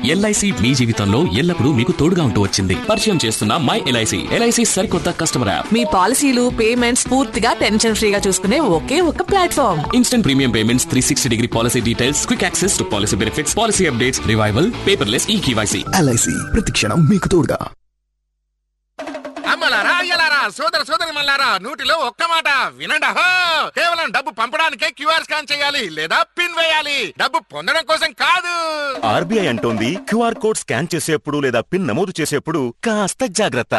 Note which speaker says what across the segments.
Speaker 1: LIC మీ జీవితంలో ఎల్లప్పుడూ మీకు తోడుగా ఉంటూ వచ్చింది పరిచయం చేస్తున్న మై ఎల్ఐసి ఎల్ఐసి సరికొత్త కస్టమర్ యాప్
Speaker 2: మీ పాలసీలు పేమెంట్స్ పూర్తిగా టెన్షన్ ఫ్రీగా చూసుకునే ఒకే ఒక platform
Speaker 1: instant premium payments three sixty degree policy details quick access to policy benefits policy updates revival paperless e KYC
Speaker 3: LIC ప్రతిక్షణం మీకు తోడుగా
Speaker 4: అమ్మలారా అయ్యలారా సోదర సోదరి మల్లారా నూటిలో ఒక్క మాట వినండి అహో కేవలం డబ్బు పంపడానికే క్యూఆర్ స్కాన్ చేయాలి లేదా పిన్ వేయాలి డబ్బు పొందడం కోసం కాదు
Speaker 5: ఆర్బీఐ అంటోంది క్యూఆర్ కోడ్ స్కాన్ చేసేప్పుడు లేదా పిన్ నమోదు చేసేప్పుడు కాస్త జాగ్రత్త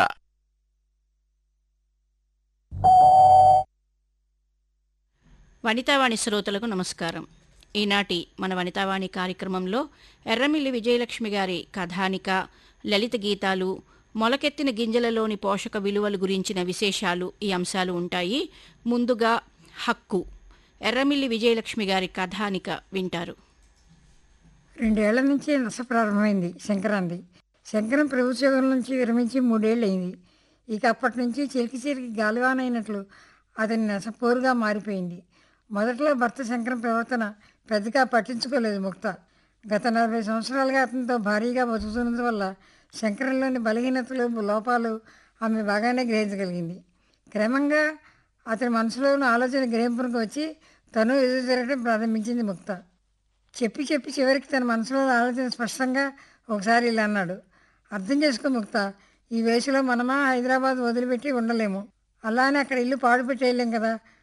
Speaker 6: వనితావాణి శ్రోతలకు నమస్కారం ఈనాటి మన వనితావాణి కార్యక్రమంలో ఎర్రమిల్లి విజయలక్ష్మి గారి కథానిక లలిత గీతాలు మొలకెత్తిన గింజలలోని పోషక విలువలు గురించిన విశేషాలు ఈ అంశాలు ఉంటాయి ముందుగా హక్కు ఎర్రమిల్లి విజయలక్ష్మి గారి కథానిక వింటారు
Speaker 7: రెండేళ్ల నుంచి నస ప్రారంభమైంది శంకరాంది శంకరం ప్రభుత్వం నుంచి విరమించి మూడేళ్ళు అయింది ఇక అప్పటి నుంచి చిలికి చిలికి గాలివానైనట్లు అతని నస పోరుగా మారిపోయింది మొదట్లో భర్త శంకరం ప్రవర్తన పెద్దగా పట్టించుకోలేదు ముక్త గత నలభై సంవత్సరాలుగా అతనితో భారీగా బతుకుతున్నందువల్ల శంకరంలోని బలహీనతలు లోపాలు ఆమె బాగానే గ్రహించగలిగింది క్రమంగా అతని మనసులోని ఆలోచన గ్రహింపునికి వచ్చి తను ఎదురు తిరగడం ప్రారంభించింది ముక్త చెప్పి చెప్పి చివరికి తన మనసులో ఆలోచన స్పష్టంగా ఒకసారి ఇలా అన్నాడు అర్థం చేసుకో ముక్త ఈ వయసులో మనమా హైదరాబాద్ వదిలిపెట్టి ఉండలేము అలానే అక్కడ ఇల్లు పాడు పెట్టేయలేం కదా